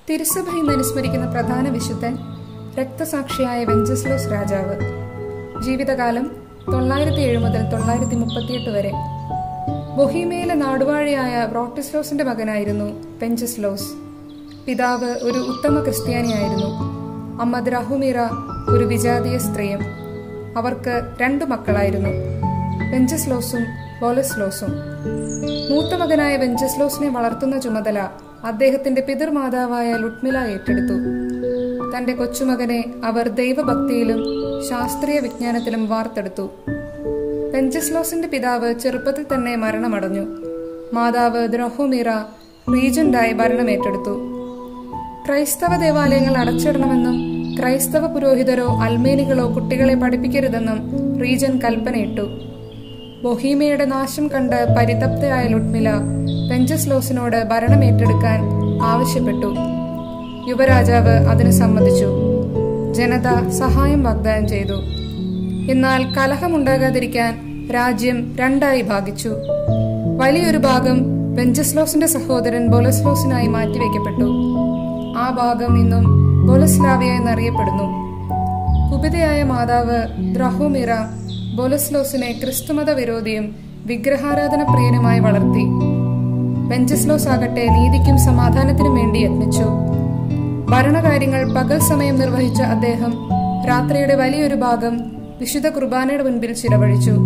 തിരുസഭ ഇന്ന് അനുസ്മരിക്കുന്ന പ്രധാന വിശുദ്ധൻ രക്തസാക്ഷിയായ വെഞ്ചസ്ലോസ് രാജാവ് ജീവിതകാലം തൊള്ളായിരത്തി ഏഴ് മുതൽ തൊള്ളായിരത്തി മുപ്പത്തിയെട്ട് വരെ ബൊഹീമയിലെ നാടുവാഴിയായ ബ്രോട്ടിസ്ലോസിന്റെ മകനായിരുന്നു പെഞ്ചസ്ലോസ് പിതാവ് ഒരു ഉത്തമ ക്രിസ്ത്യാനിയായിരുന്നു അമ്മ ദ്രഹുമിറ ഒരു വിജാതീയ സ്ത്രീയും അവർക്ക് രണ്ടു മക്കളായിരുന്നു വെഞ്ചസ്ലോസും ബോലസ്ലോസും മൂത്ത മകനായ വെഞ്ചസ്ലോസിനെ വളർത്തുന്ന ചുമതല അദ്ദേഹത്തിന്റെ പിതൃമാതാവായ ലുട്മില ഏറ്റെടുത്തു തന്റെ കൊച്ചുമകനെ അവർ ദൈവഭക്തിയിലും ശാസ്ത്രീയ വിജ്ഞാനത്തിലും വാർത്തെടുത്തു വെഞ്ചസ്ലോസിന്റെ പിതാവ് ചെറുപ്പത്തിൽ തന്നെ മരണമടഞ്ഞു മാതാവ് ദ്രഹോമിറ റീജന്റായി ഭരണമേറ്റെടുത്തു ക്രൈസ്തവ ദേവാലയങ്ങൾ അടച്ചിടണമെന്നും ക്രൈസ്തവ പുരോഹിതരോ അൽമേനികളോ കുട്ടികളെ പഠിപ്പിക്കരുതെന്നും റീജൻ കൽപ്പനയിട്ടു ബൊഹീമയുടെ നാശം കണ്ട് പരിതപ്തയായ ലുട്മില വെഞ്ചസ്ലോസിനോട് ഭരണമേറ്റെടുക്കാൻ ആവശ്യപ്പെട്ടു യുവരാജാവ് അതിന് സമ്മതിച്ചു ജനത സഹായം വാഗ്ദാനം ചെയ്തു എന്നാൽ കലഹമുണ്ടാകാതിരിക്കാൻ രാജ്യം രണ്ടായി ഭാഗിച്ചു വലിയൊരു ഭാഗം വെഞ്ചസ്ലോസിന്റെ സഹോദരൻ ബൊലസ്ലോസിനായി മാറ്റിവെക്കപ്പെട്ടു ആ ഭാഗം ഇന്നും ബൊലസ്ലാവിയ എന്നറിയപ്പെടുന്നു കുപിതയായ മാതാവ് ദ്രഹോമിറ ബൊലസ്ലോസിനെ ക്രിസ്തുമത വിരോധിയും വിഗ്രഹാരാധന പ്രിയനുമായി വളർത്തി വെഞ്ചസ്ലോസ് ആകട്ടെ നീതിക്കും സമാധാനത്തിനും വേണ്ടി യത്നിച്ചു ഭരണകാര്യങ്ങൾ പകൽ സമയം നിർവഹിച്ച അദ്ദേഹം രാത്രിയുടെ വലിയൊരു ഭാഗം വിശുദ്ധ കുർബാനയുടെ മുൻപിൽ ചിലവഴിച്ചു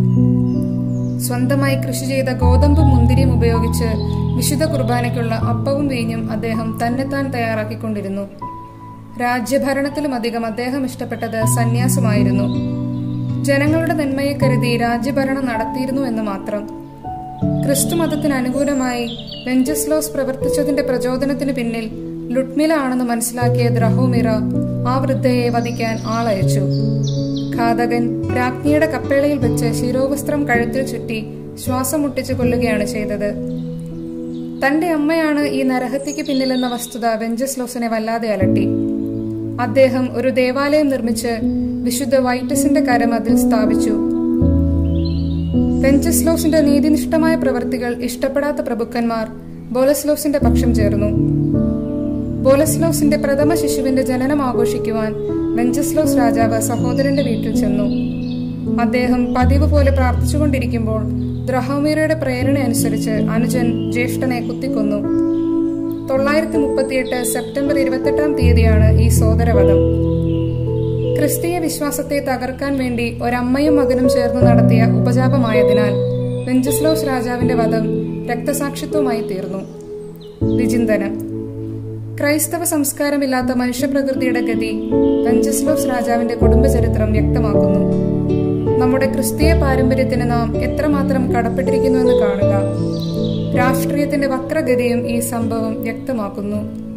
സ്വന്തമായി കൃഷി ചെയ്ത ഗോതമ്പും മുന്തിരിയും ഉപയോഗിച്ച് വിശുദ്ധ കുർബാനയ്ക്കുള്ള അപ്പവും വീഞ്ഞും അദ്ദേഹം തന്നെത്താൻ തയ്യാറാക്കിക്കൊണ്ടിരുന്നു രാജ്യഭരണത്തിലും അധികം അദ്ദേഹം ഇഷ്ടപ്പെട്ടത് സന്യാസമായിരുന്നു ജനങ്ങളുടെ നന്മയെ കരുതി രാജ്യഭരണം നടത്തിയിരുന്നു എന്ന് മാത്രം ക്രിസ്തുമതത്തിന് അനുകൂലമായി വെഞ്ചസ്ലോസ് പ്രവർത്തിച്ചതിന്റെ പ്രചോദനത്തിന് പിന്നിൽ ലുട്മില ആണെന്ന് മനസ്സിലാക്കിയ ദ്രഹോമിറ ആ വൃദ്ധയെ വധിക്കാൻ ആളയച്ചു ഘാതകൻ രാജ്ഞിയുടെ കപ്പേളയിൽ വെച്ച് ശിരോവസ്ത്രം കഴുത്തിൽ ചുറ്റി ശ്വാസം മുട്ടിച്ചു കൊല്ലുകയാണ് ചെയ്തത് തന്റെ അമ്മയാണ് ഈ നരഹത്യക്ക് പിന്നിലെന്ന വസ്തുത വെഞ്ചസ്ലോസിനെ വല്ലാതെ അലട്ടി അദ്ദേഹം ഒരു ദേവാലയം നിർമ്മിച്ച് വിശുദ്ധ വൈറ്റസിന്റെ കരം അതിൽ സ്ഥാപിച്ചു വെഞ്ചസ്ലോസിന്റെ നീതിനിഷ്ഠമായ പ്രവൃത്തികൾ ഇഷ്ടപ്പെടാത്ത പ്രഭുക്കന്മാർ ബോലസ്ലോസിന്റെ പക്ഷം ചേർന്നു ബോലസ്ലോസിന്റെ പ്രഥമ ശിശുവിന്റെ ജനനം ആഘോഷിക്കുവാൻ വെഞ്ചസ്ലോസ് രാജാവ് സഹോദരന്റെ വീട്ടിൽ ചെന്നു അദ്ദേഹം പതിവ് പോലെ പ്രാർത്ഥിച്ചുകൊണ്ടിരിക്കുമ്പോൾ ദ്രഹോമീറയുടെ പ്രേരണ അനുസരിച്ച് അനുജൻ ജ്യേഷ്ഠനെ കുത്തിക്കൊന്നു തൊള്ളായിരത്തി മുപ്പത്തിയെട്ട് സെപ്റ്റംബർ ഇരുപത്തെട്ടാം തീയതിയാണ് ഈ സോദരവധം ക്രിസ്തീയ വിശ്വാസത്തെ തകർക്കാൻ വേണ്ടി ഒരമ്മയും മകനും ചേർന്ന് നടത്തിയ ഉപജാപമായതിനാൽ വെഞ്ചസ്ലോസ് രാജാവിന്റെ വധം രക്തസാക്ഷിത്വമായി തീർന്നു വിചിന്തനം ക്രൈസ്തവ സംസ്കാരമില്ലാത്ത മനുഷ്യപ്രകൃതിയുടെ ഗതി വെഞ്ചസ്ലോസ് രാജാവിന്റെ കുടുംബചരിത്രം വ്യക്തമാക്കുന്നു നമ്മുടെ ക്രിസ്തീയ പാരമ്പര്യത്തിന് നാം എത്രമാത്രം കടപ്പെട്ടിരിക്കുന്നുവെന്ന് കാണുക രാഷ്ട്രീയത്തിന്റെ വക്രഗതിയും ഈ സംഭവം വ്യക്തമാക്കുന്നു